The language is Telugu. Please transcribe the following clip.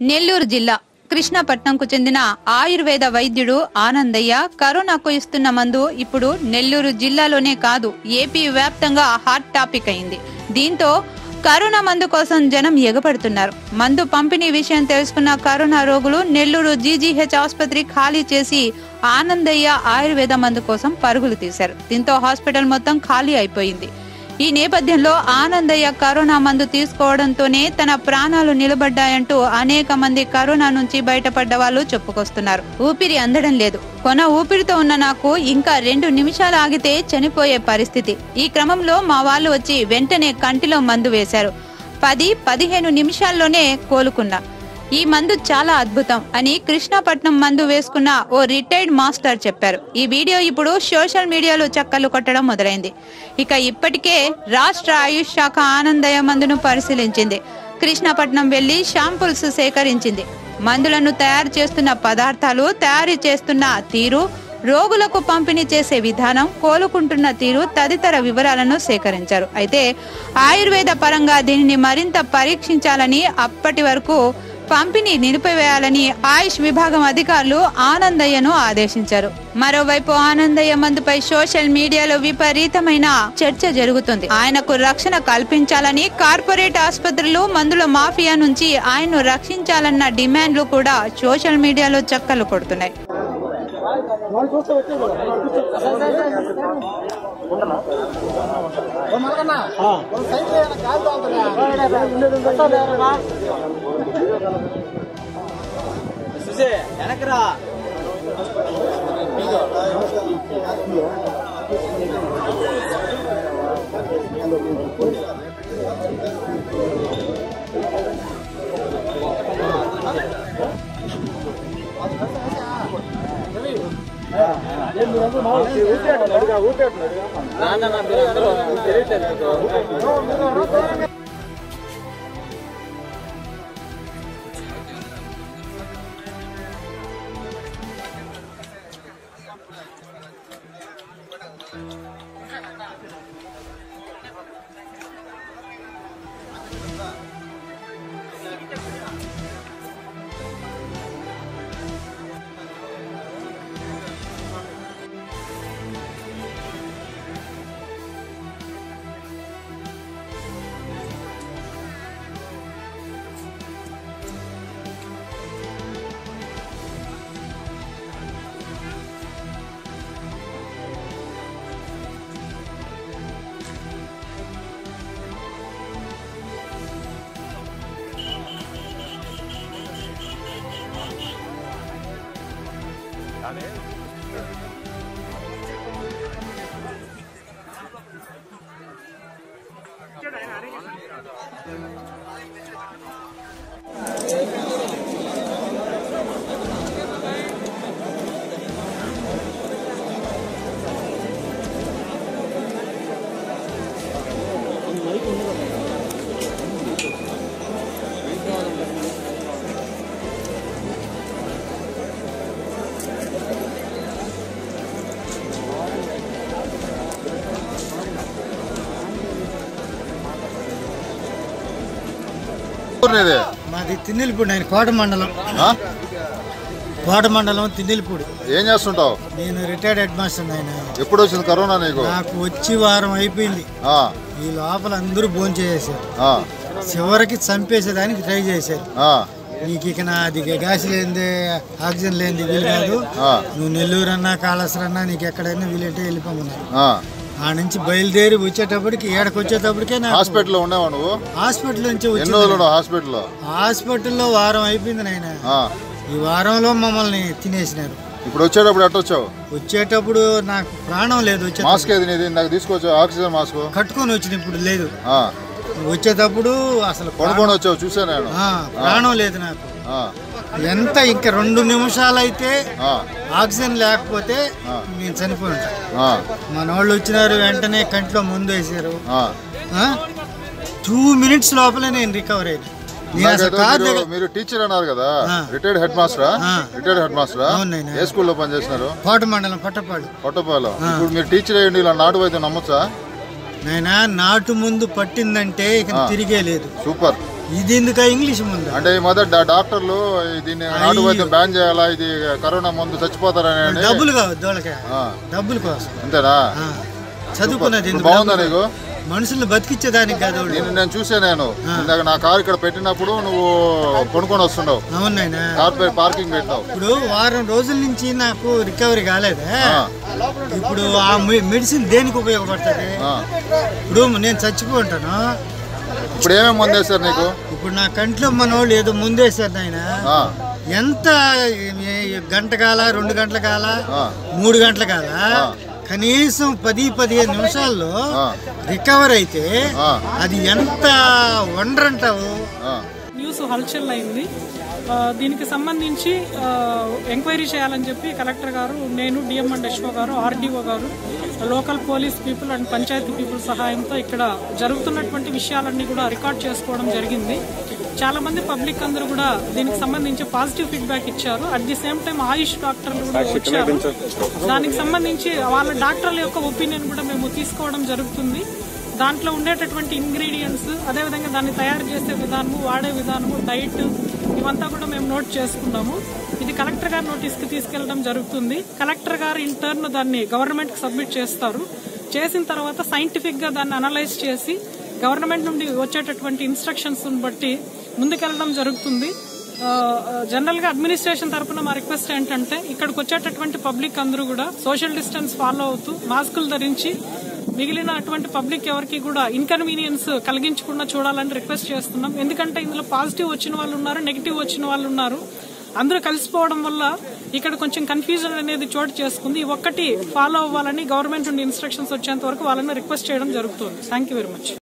నెల్లూరు జిల్లా కృష్ణపట్నంకు చెందిన ఆయుర్వేద వైద్యుడు ఆనందయ్య కరోనాకు ఇస్తున్న మందు ఇప్పుడు నెల్లూరు జిల్లాలోనే కాదు ఏపీ వ్యాప్తంగా హాట్ టాపిక్ అయింది దీంతో కరోనా మందు కోసం జనం ఎగపడుతున్నారు మందు పంపిణీ విషయం తెలుసుకున్న కరోనా రోగులు నెల్లూరు జీజీహెచ్ ఆసుపత్రి ఖాళీ చేసి ఆనందయ్య ఆయుర్వేద మందు కోసం పరుగులు తీశారు దీంతో హాస్పిటల్ మొత్తం ఖాళీ అయిపోయింది ఈ నేపథ్యంలో ఆనందయ్య కరోనా మందు తీసుకోవడంతోనే తన ప్రాణాలు నిలబడ్డాయంటూ అనేక మంది కరోనా నుంచి బయటపడ్డ వాళ్ళు చెప్పుకొస్తున్నారు ఊపిరి అందడం లేదు కొన ఊపిరితో ఉన్న నాకు ఇంకా రెండు నిమిషాలు ఆగితే చనిపోయే పరిస్థితి ఈ క్రమంలో మా వాళ్ళు వచ్చి వెంటనే కంటిలో మందు వేశారు పది పదిహేను నిమిషాల్లోనే కోలుకున్నా ఈ మందు చాలా అద్భుతం అని కృష్ణపట్నం మందు వేసుకున్న ఓ రిటైర్డ్ మాస్టర్ చెప్పారు ఈ వీడియో ఇప్పుడు సోషల్ మీడియాలో చక్కర్లు కొట్టడం మొదలైంది ఇక ఇప్పటికే రాష్ట్ర ఆయుష్ శాఖ ఆనందయ మందును పరిశీలించింది కృష్ణపట్నం వెళ్లి షాంపుల్స్ సేకరించింది మందులను తయారు చేస్తున్న పదార్థాలు తయారు చేస్తున్న తీరు రోగులకు పంపిణీ చేసే విధానం కోలుకుంటున్న తీరు తదితర వివరాలను సేకరించారు అయితే ఆయుర్వేద పరంగా దీనిని మరింత పరీక్షించాలని అప్పటి వరకు పంపిణీ నిలిపివేయాలని ఆయుష్ విభాగం అధికారులు ఆనందయ్యను ఆదేశించారు మరోవైపు ఆనందయ్య మందుపై సోషల్ మీడియాలో విపరీతమైన చర్చ జరుగుతుంది ఆయనకు రక్షణ కల్పించాలని కార్పొరేట్ ఆసుపత్రులు మందుల మాఫియా నుంచి ఆయన్ను రక్షించాలన్న డిమాండ్లు కూడా సోషల్ మీడియాలో చక్కలు కొడుతున్నాయి చూసే వెనకరా ఊరినేది? మాది తిన్నెలపూడి ఆయన కోట మండలం ఆ? కోట మండలం తిన్నెలపూడి ఏం చేస్తుంటావు నేను రిటైర్డ్ హెడ్ మాస్టర్ ఆయన ఎప్పుడు వచ్చింది కరోనా నీకు నాకు వచ్చి వారం అయిపోయింది ఆ, ఈ లోపల అందరూ భోజనం చేసేసారు ఆ, చివరికి చంపేసేదానికి ట్రై చేశారు ఆ, నీకు ఇక నాది గ్యాస్ లేనిదే ఆక్సిజన్ లేనిది వీలు కాదు ఆ, నువ్వు నెల్లూరు అన్నా కాళేశ్వరం అన్నా నీకు ఎక్కడైనా వీలంటే వెళ్ళిపోమన్నారు ఆ. ఆ నుంచి బయలుదేరి వచ్చేటప్పటికి ఏడకి వచ్చేటప్పటికే నాకు హాస్పిటల్లో ఉన్నావా నువ్వు హాస్పిటల్ నుంచి ఎన్ని వచ్చి రోజులు ఉన్నావు హాస్పిటల్లో హాస్పిటల్లో వారం అయిపోయింది నాయన ఆ, ఈ వారంలో మమ్మల్ని తినేసినారు ఇప్పుడు వచ్చేటప్పుడు ఎట్ట వచ్చావు వచ్చేటప్పుడు నాకు ప్రాణం లేదు వచ్చే మాస్క్ ఏది నీది నాకు తీసుకొచ్చావు ఆక్సిజన్ మాస్క్ కట్టుకొని వచ్చిన ఇప్పుడు లేదు ఆ, వచ్చేటప్పుడు అసలు కొనుక్కొని వచ్చావు చూసా నేను ఆ, ప్రాణం లేదు నాకు ఆ, ఎంత ఇంకా రెండు నిమిషాలు అయితే ఆ, ఆక్సిజన్ లేకపోతే నేను చనిపోయి ఉంటా ఆ, మన వాళ్ళు వచ్చినారు వెంటనే కంట్లో ముందు వేసారు ఆ. టూ మినిట్స్ లోపలే నేను రికవర్ అయినా నేను అసలు నాకేదో కార్ మీరు- దగ్గర మీరు టీచర్ అన్నారు కదా ఆ. రిటైర్డ్ హెడ్ మాస్టరా ఆ. రిటైర్డ్ హెడ్ మాస్టరా అవును నాయనా. ఏ స్కూల్లో పనిచేసినారు కోట మండలం పట్టపాడు కొట్టపాలో ఇప్పుడు మీరు టీచర్ అయ్యండి ఇలా నాటు వైద్యం నమ్మొచ్చా నాయనా నాటు ముందు పట్టిందంటే ఇక ఆ. తిరిగే లేదు సూపర్ ఇది ఎందుక ఇంగ్లీష్ ముందు అంటే ఈ మధ్య డా- డాక్టర్లు ఈ దీన్ని నాటు వైద్యం బ్యాన్ చేయాలా ఇది కరోనా ముందు చచ్చిపోతారని అని. డబ్బులు కావద్దు వాళ్ళకి ఆ, డబ్బుల కోసం అంతేనా ఆ, చదువుకున్నది ఇప్పుడు ఎందుకు? బాగుందా నీకు మనుషుల్ని బతికించేదానికి కాదు వాళ్ళు. నేను నేను చూసా నేను ఇందాక నా కారు ఇక్కడ పెట్టినప్పుడు నువ్వు కొనుక్కొని వస్తున్నావు అవును నాయనా కార్ పై పార్కింగ్ పెట్టినావు ఇప్పుడు వారం రోజుల నుంచి నాకు రికవరీ కాలేదే ఆ, ఇప్పుడు ఆ మె- మెడిసిన్ దేనికి ఉపయోగపడుతుంది ఆ. ఇప్పుడు నేను చచ్చిపోంటాను ఇప్పుడు ఏమేమి మందు వేశారు నీకు ఇప్పుడు నా కంట్లో మన వాళ్ళు ఏదో ముందేశారు నాయన ఆ, ఎంత ఏ- గంట కాల రెండు గంటల కాల ఆ. మూడు గంటల కాల కనీసం పది పదిహేను నిమిషాల్లో ఆ. రికవర్ అయితే ఆ. అది ఎంత వండర్ అంటావు ఆ. న్యూస్ హల్చల్ అయింది ఆ, దీనికి సంబంధించి ఆ, ఎంక్వైరీ చేయాలని చెప్పి కలెక్టర్ గారు నేను డిఎం అండ్ ఎస్ఓ గారు ఆర్డీఓ గారు local police people and panchayat people సహాయంతో ఇక్కడ జరుగుతున్నటువంటి విషయాలన్నీ కూడా రికార్డ్ చేసుకోవడం జరిగింది చాలా మంది పబ్లిక్ అందరూ కూడా దీనికి సంబంధించి పాజిటివ్ ఫీడ్బ్యాక్ ఇచ్చారు at the same time AYUSH డాక్టర్లు కూడా వచ్చారు దానికి సంబంధించి వాళ్ళ డాక్టర్ల యొక్క ఒపీనియన్ కూడా మేము తీసుకోవడం జరుగుతుంది దాంట్లో ఉండేటటువంటి ఇంగ్రీడియంట్స్ అదేవిధంగా దాన్ని తయారు చేసే విధానము వాడే విధానము డైట్ ఇవంతా కూడా మేము నోట్ చేసుకున్నాము ఇది కలెక్టర్ గారి నోటీస్కి తీసుకెళ్లడం జరుగుతుంది కలెక్టర్ గారు ఇన్ టర్న్ దాన్ని గవర్నమెంట్కి సబ్మిట్ చేస్తారు చేసిన తర్వాత సైంటిఫిక్ గా దాన్ని అనలైజ్ చేసి గవర్నమెంట్ నుండి వచ్చేటటువంటి ఇన్స్ట్రక్షన్స్ బట్టి ముందుకెళ్లడం జరుగుతుంది జనరల్ గా అడ్మినిస్ట్రేషన్ తరపున మా రిక్వెస్ట్ ఏంటంటే ఇక్కడికి వచ్చేటటువంటి పబ్లిక్ అందరూ కూడా సోషల్ డిస్టెన్స్ ఫాలో అవుతూ మాస్కులు ధరించి మిగిలిన అటువంటి పబ్లిక్ ఎవరికి కూడా ఇన్కన్వీనియన్స్ కలిగించకుండా చూడాలని రిక్వెస్ట్ చేస్తున్నాం ఎందుకంటే ఇందులో పాజిటివ్ వచ్చిన వాళ్ళు ఉన్నారు నెగిటివ్ వచ్చిన వాళ్ళు ఉన్నారు అందరూ కలిసిపోవడం వల్ల ఇక్కడ కొంచెం కన్ఫ్యూజన్ అనేది చోటు చేసుకుంది ఈ ఒక్కటి ఫాలో అవ్వాలని గవర్నమెంట్ నుండి ఇన్స్ట్రక్షన్స్ వచ్చేంత వరకు వాళ్ళని రిక్వెస్ట్ చేయడం జరుగుతుంది థ్యాంక్ యూ వెరీ మచ్